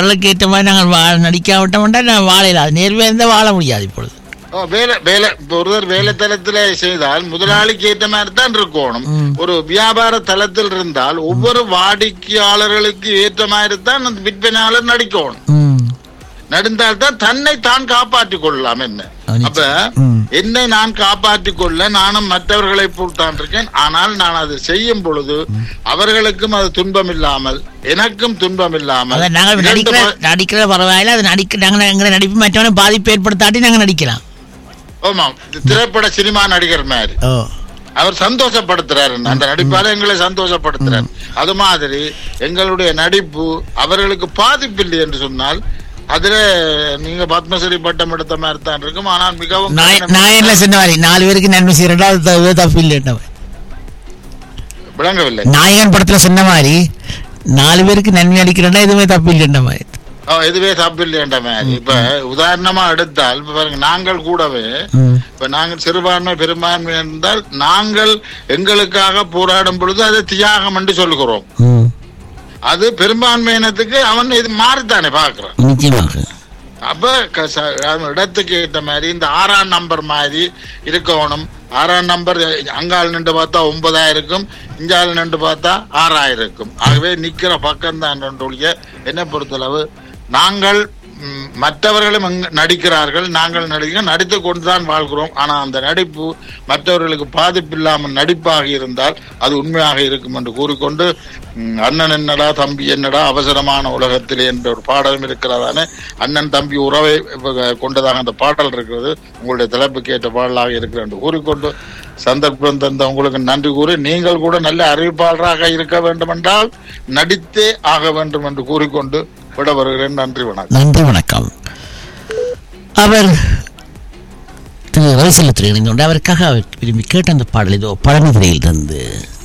அவர்களுக்கு ஏற்ற மாதிரி நாங்கள் வா நடிக்காவிட்டோம்னா நான் வாழையில அது நேர்வே இருந்தால் வாழ முடியாது இப்பொழுது ஓ, வேலை வேலை இப்ப ஒருத்தர் வேலை தளத்துல செய்தால் முதலாளிக்கு ஏற்ற மாதிரி தான் இருக்கணும் ஒரு வியாபார தளத்தில் இருந்தால் ஒவ்வொரு வாடிக்கையாளர்களுக்கு ஏற்ற மாதிரி தான் அந்த விற்பனையாளர் நடிக்கணும் ம் நடந்தால் தான் தன்னை தான் காப்பாற்றிக் கொள்ளலாம் என்ன அது அப்ப ம். என்னை நான் காப்பாற்றிக் கொள்ள நானும் மற்றவர்களை போல் தான் இருக்கேன் ஆனால் நான் அதை செய்யும் பொழுது அவர்களுக்கும் அது துன்பம் இல்லாமல் எனக்கும் துன்பம் இல்லாமல் அதான் நாங்கள் இரண்டு நடிக்கிற ப- நடிக்கிற பரவாயில்ல அது நடிக்க நாங்கள் எங்களை நடிப்பு மற்றவனை பாதிப்பு ஏற்படுத்தாட்டி நாங்கள் நடிக்கலாம் ஆமாம் இது திரைப்பட சினிமா நடிகர் மாதிரி ஓ அவர் சந்தோஷப்படுத்துறாரு அந்த நடிப்பால எங்களை சந்தோஷப்படுத்துறாரு அது மாதிரி எங்களுடைய நடிப்பு அவர்களுக்கு பாதிப்பில்லை என்று சொன்னால் அதுல நீங்க பத்மஸ்ரீ பட்டம் எடுத்த மாதிரி தான் இருக்கும் ஆனால் மிகவும் நான் கடினம். நான் என்ன சொன்ன மாதிரி நாலு பேருக்கு நன்மை செய்யறா அது த- தப்பு இல்லைன்ற விளங்கவில்லை நாயகன் படத்துல சொன்ன மாதிரி நாலு பேருக்கு நன்மை அடிக்கிறேன்னா எதுவுமே தப்பு இல்லைன்ற மாதிரி ஆ, இதுவே தப்பு இல்லைன்ற மாதிரி இப்ப உதாரணமா எடுத்தால் இப்ப பாருங்க நாங்கள் கூடவே ம். இப்ப நாங்கள் சிறுபான்மை பெரும்பான்மை இருந்தால் நாங்கள் எங்களுக்காக போராடும் பொழுது அதை தியாகம் என்று சொல்லுகிறோம் ம். அது பெரும்பான்மையினத்துக்கு அவன் இது மாறித்தானே பாக்குறான் நிச்சயமாக அப்ப க- ச- அவன் இடத்துக்கு ஏற்ற மாதிரி இந்த ஆறாம் நம்பர் மாதிரி இருக்கணும் ஆறாம் நம்பர் அங்கால் நின்று பார்த்தா ஒன்பதாயிரம் இருக்கும் இஞ்சால் நின்று பார்த்தா ஆறாயிரம் இருக்கும் ஆகவே நிக்கிற பக்கம் தான் ஒழிய என்னை பொறுத்தளவு நாங்கள் ம், மற்றவர்களும் அங்க நடிக்கிறார்கள் நாங்கள் நடிக்க நடித்து கொண்டுதான் வாழ்கிறோம் ஆனா அந்த நடிப்பு மற்றவர்களுக்கு பாதிப்பு இல்லாமல் நடிப்பாக இருந்தால் அது உண்மையாக இருக்கும் என்று கூறிக்கொண்டு ம், அண்ணன் என்னடா தம்பி என்னடா அவசரமான உலகத்திலே என்ற ஒரு பாடலும் இருக்கிறதானே அண்ணன் தம்பி உறவை அஹ், கொண்டதாக அந்த பாடல் இருக்கிறது உங்களுடைய தலைப்புக்கு ஏற்ற பாடலாக இருக்கிறது என்று கூறிக்கொண்டு சந்தர்ப்பம் தந்த உங்களுக்கு நன்றி கூறி நீங்கள் கூட நல்ல அறிவிப்பாளராக இருக்க வேண்டும் என்றால் நடித்தே ஆக வேண்டும் என்று கூறிக்கொண்டு விட வருகிறேன் நன்றி வணக்கம் நன்றி வணக்கம் அவர் திரு ரவிசல்லத்தில் இணைந்து கொண்டு அவருக்காக அவர் விரும்பி கேட்ட அந்த பாடல் இதோ பழனிதுறையில் இருந்து